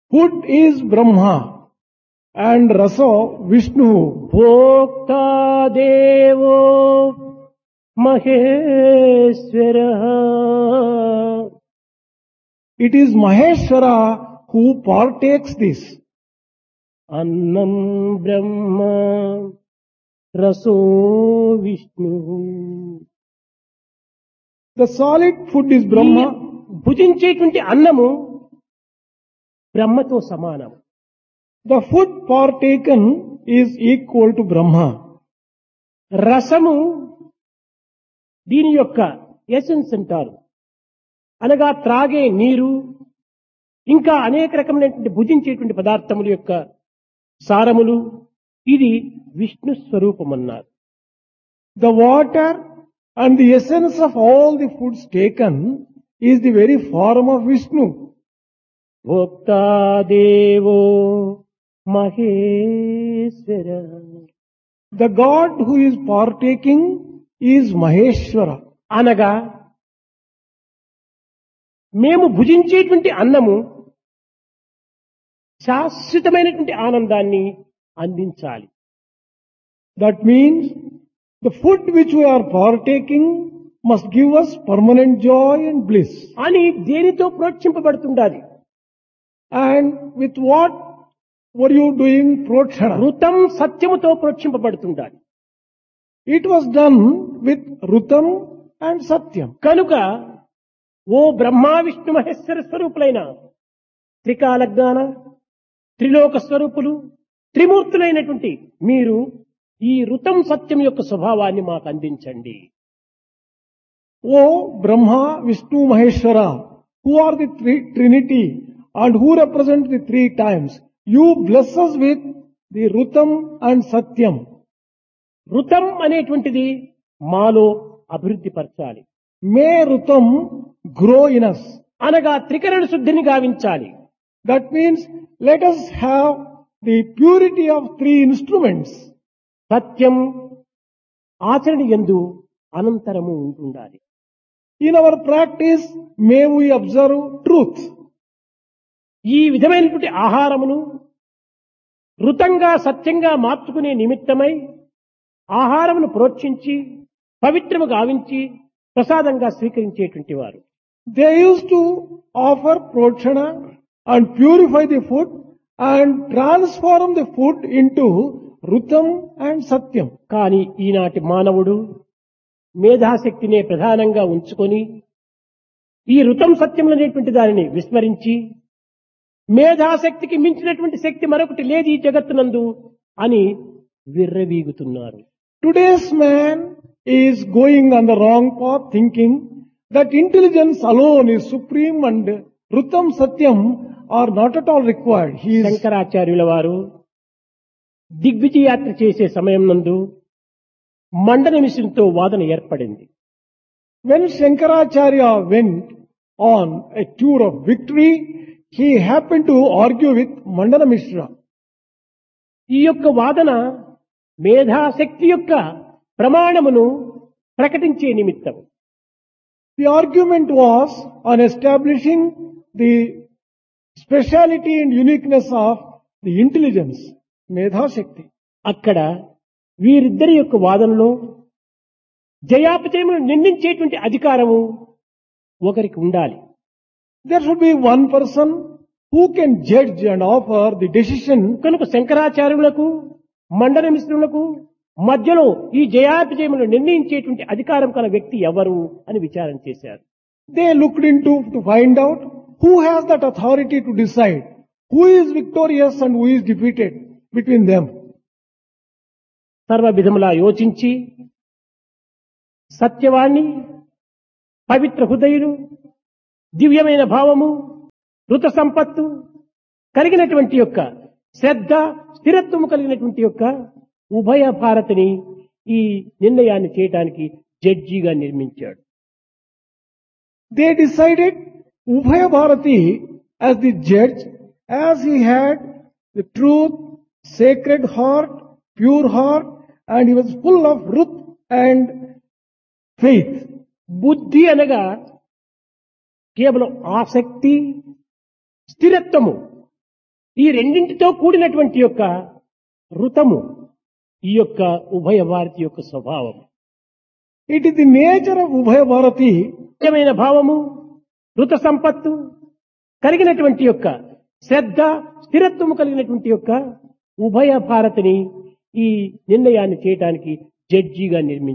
Food is Brahma and Rasa Vishnu. భోక్తా దేవో Maheshwara It is Maheshwara who partakes this. అన్నం బ్రహ్మ రసో Vishnu The solid food is Brahma. భుజించేటువంటి అన్నము బ్రహ్మతో సమానం The food partaken is equal to Brahma. రసము దీని యొక్క essence అంటారు అనగా త్రాగే నీరు ఇంకా అనేక రకమైనటువంటి భుజించేటువంటి పదార్థముల యొక్క సారములు ఇది విష్ణు స్వరూపం అన్నారు The water and the essence of all the foods taken is the very form of Vishnu. భోక్తా దేవో Maheshwara The God who is partaking is Maheshwara. అనగా మేము భుజించేటువంటి అన్నము శాశ్వతమైనటువంటి ఆనందాన్ని అందించాలి That means the food which we are partaking must give us permanent joy and bliss. అని దేనితో ప్రోత్సింపబడుతుండాలి And with what were you doing protshana? ఋతం సత్యముతో ప్రోత్సింపబడుతుండాలి It was done with Rutam and Satyam. కనుక ఓ బ్రహ్మా విష్ణు మహేశ్వర స్వరూపులైన త్రికాలజ్ఞాన త్రిలోక స్వరూపులు త్రిమూర్తులైనటువంటి మీరు ఈ ఋతం సత్యం యొక్క స్వభావాన్ని మాకు అందించండి O Brahma, Vishnu, Maheshwara, who are the three Trinity and who represent the three times, you bless us with the Rutam and Satyam. ఋతం అనేటువంటిది మాలో అభివృద్ధి పరచాలి May Rutam grow in us. అనగా త్రికరణ శుద్ధిని గావించాలి That means let us have the purity of three instruments. సత్యం ఆచరణ ఎందు అనంతరము ఉంటుండాలి In our practice, may we observe truth. ఈ విధమైనటువంటి ఆహారమును ఋతంగా సత్యంగా మార్చుకునే నిమిత్తమై ఆహారమును ప్రోక్షించి పవిత్రము గావించి ప్రసాదంగా స్వీకరించేటువంటి వారు They used to offer protshana and purify the food and transform the food into Rutam and Satyam. కానీ ఈనాటి మానవుడు మేధాశక్తినే ప్రధానంగా ఉంచుకొని ఈ ఋతం సత్యములనేటువంటి దానిని విస్మరించి మేధాశక్తికి మించినటువంటి శక్తి మరొకటి లేదు ఈ జగత్తునందు అని విర్రవీగుతున్నారు Today's man is going on the wrong path thinking that intelligence alone is supreme and Rutam Satyam are not at all required. He is శంకరాచార్యుల వారు దిగ్విజయ యాత్ర చేసే సమయం నందు మండన మిషన్తో వాదన ఏర్పడింది When Shankaracharya went on a tour of victory, he happened to argue with Mandana Mishra. ఈ యొక్క వాదన మేధాశక్తి యొక్క ప్రమాణమును ప్రకటించే నిమిత్తం The argument was on establishing the speciality and uniqueness of the intelligence, Medha Shakti. అక్కడ వీరిద్దరి యొక్క వాదనలో జయాపజయములను నిర్ణయించేటువంటి అధికారము ఒకరికి ఉండాలి There should be one person who can judge and offer the decision. కనుక శంకరాచార్యులకు మండల మిశ్రులకు మధ్యలో ఈ జయాపజయములను నిర్ణయించేటువంటి అధికారం కల వ్యక్తి ఎవరు అని విచారం చేశారు They looked into to find out who has that authority to decide who is victorious and who is defeated between them. సర్వ విధములా యోచించి సత్యవాణి పవిత్ర హృదయులు దివ్యమైన భావము ఋత సంపత్తు కలిగినటువంటి యొక్క శ్రద్ధ స్థిరత్వము కలిగినటువంటి యొక్క ఉభయ భారతిని ఈ నిర్ణయాన్ని చేయటానికి జడ్జిగా నిర్మించాడు They decided Ubhaya Bharati as the judge as he had the truth, sacred heart, pure heart and he was full of ruth and faith. బుద్ధి అనగా కేవలం ఆసక్తి స్థిరత్వము ఈ రెండింటితో కూడినటువంటి యొక్క ఋతము ఈ యొక్క ఉభయ భారతి యొక్క స్వభావం It is the nature of Ubhaya Bharati నిత్యమైన భావము ఋత సంపత్తు కలిగినటువంటి యొక్క శ్రద్ధ స్థిరత్వము కలిగినటువంటి యొక్క ఉభయ భారతిని ఈ నిర్ణయాన్ని చేయడానికి జడ్జిగా నిర్మించారు